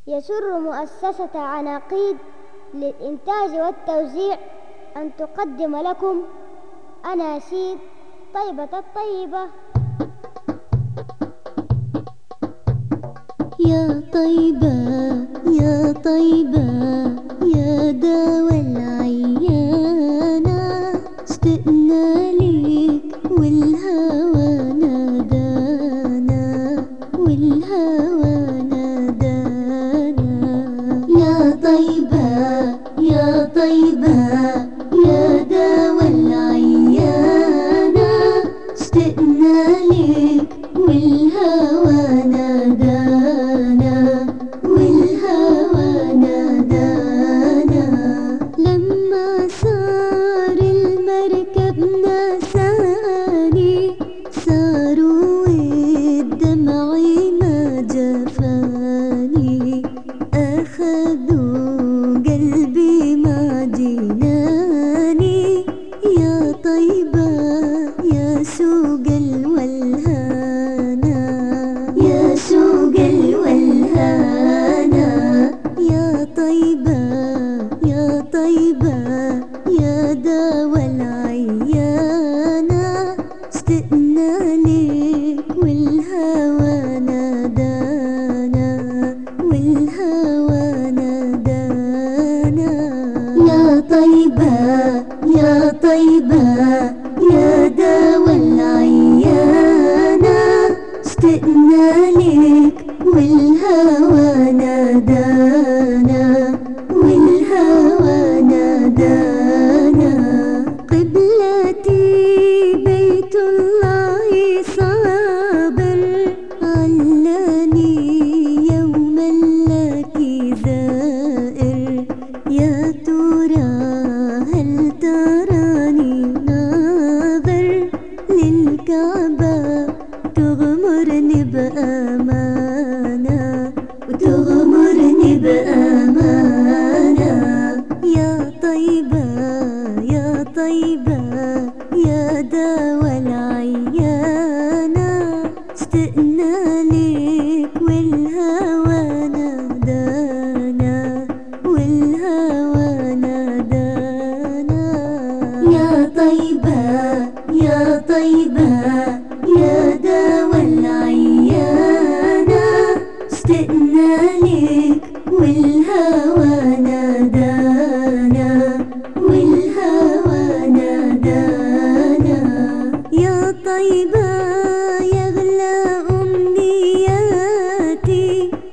يسر مؤسسة عناقيد للإنتاج والتوزيع أن تقدم لكم أناشيد طيبة الطيبة يا طيبة يا طيبة يا دوا العيانة اشتقنا ليك والهوى نادانا والهوى نادانا يا طيبة يا طيبة يا دوا العيانة اشتقنا ليك والهوى نادانا والهوى نادانا لما صار المركب نساني صاروا الدمع ما جفاني أخذوا قلبي ما جناني يا طيبة يا سوق الولهانا يا سوق الولهانا يا طيبة يا طيبة يا دوا العيانة اشتقنا ليك والهوى نادانا والهوى نادانا يا طيبة يا طيبة يا دوا العيانة اشتقنا ليك والهوى نادانا والهوى نادانا قبلتي بيت الله صابر علاني يوما لك زائر يا ترى هل تراني ناظر للكعبة تغمرني بأمانة وتغمرني بأمانة يا طيبة يا طيبة يا دوا العيانة اشتقنا ليك والهوى نادانا والهوى نادانا يا طيبة يا طيبة يا دوا العيانة اشتقنا ليك والهوى نادانا والهوى نادانا يا طيبة يغلى أمنياتي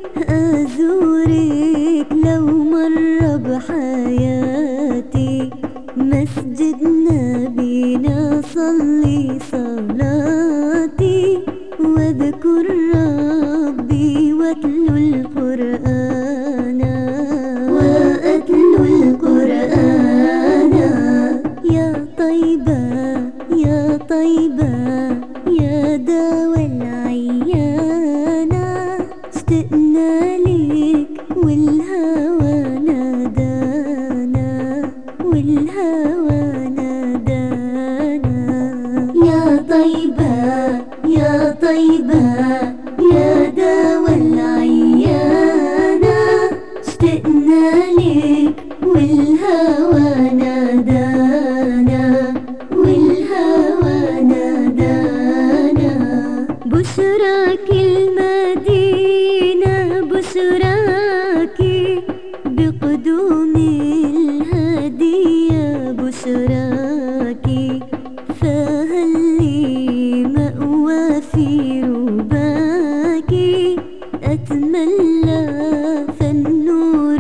أزورك لو مر بحياتي مسجدنا بينا صلي صلاتي واذكر ربي واتلو القرآن واتلو القرآن يا طيبة يا طيبة يا دوا العيانة اشتقنا ليك والهوى نادانا والهوى نادانا يا طيبة يا طيبة يا دوا العيانة اشتقنا ليك والهوى نادانا والهوى نادانا بشراك المدينة بشراك بقدوم الهدية بشراك فهل لي مأوى في رباك أتملى فالنور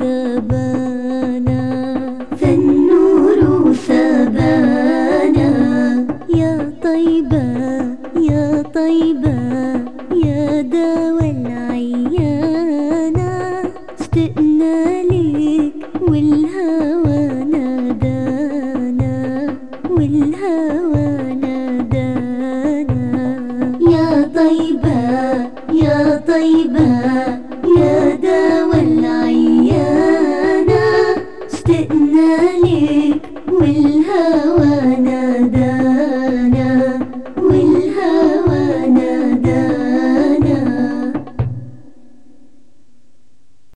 ثبانا فالنور ثبانا يا طيبة يا طيبة يا دوا العيانة اشتقنا ليك والهوى نادانا والهوى نادانا يا طيبة يا طيبة